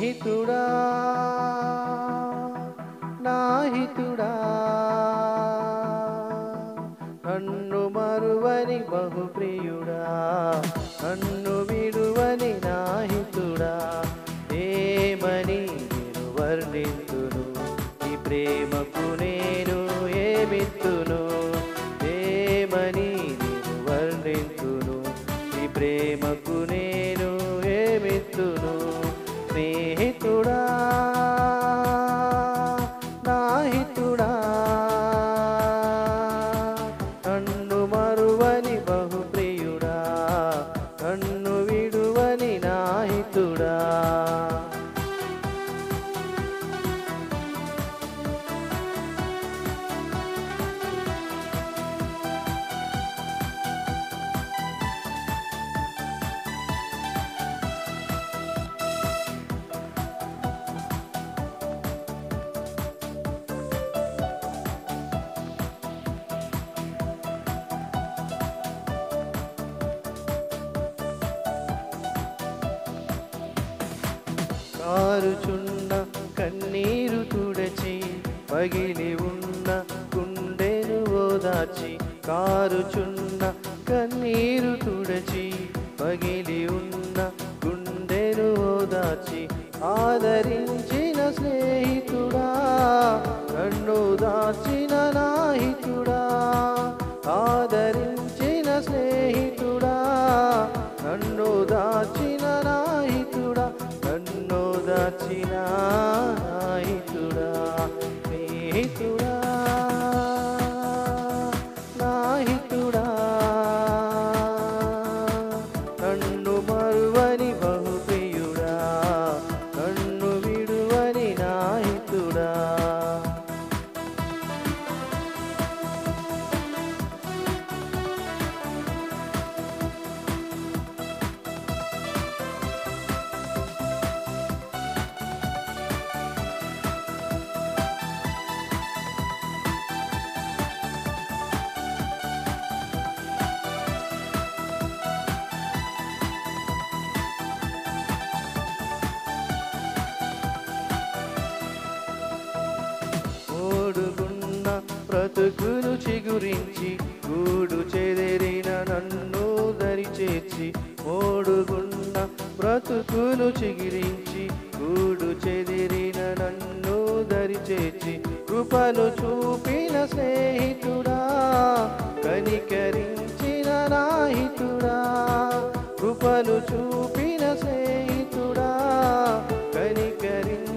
స్నేహితుడా నాహితుడా నన్ను మరువని బహుప్రియుడా నన్ను విడువని నాహితుడా ఏమని నేను వర్ణింతును ఈ ప్రేమకు నేను ఏమిత్తును ఏమని నేను వర్ణింతును ఈ ప్రేమకు నేను ఏమిత్తును స్నేహితుడా నాహితుడా నన్ను మరువని బహుప్రియుడా నన్ను విడువని నాహితుడా కారుచున్న కన్నీరు తుడచి పగిలి ఉన్న గుండెను ఓదార్చి కారుచున్న కన్నీరు తుడచి పగిలి ఉన్న గుండెను ఓదార్చి ఆదరించిన స్నేహితుడా నన్ను దాచిన నాహితుడా ఆదరించిన స్నేహితుడా నన్ను దాచిన నాహితుడా నన్ను దాచిన నాహితుడా స్నేహితుడా నాహితుడా నన్ను మరువని బహుప్రియుడా నన్ను విడువని నాహితుడా ఓడుగున్న బ్రతుకును చిగురించి గూడు చెదిరిన నన్ను దరి చేర్చి ఓడుగున్న బ్రతుకును చిగిరించి గూడు చెదిరిన నన్ను దరి చేర్చి కృపను చూపిన స్నేహితుడా కనికరించిన నాహితుడా కృపను చూపిన స్నేహితుడా కనికరించిన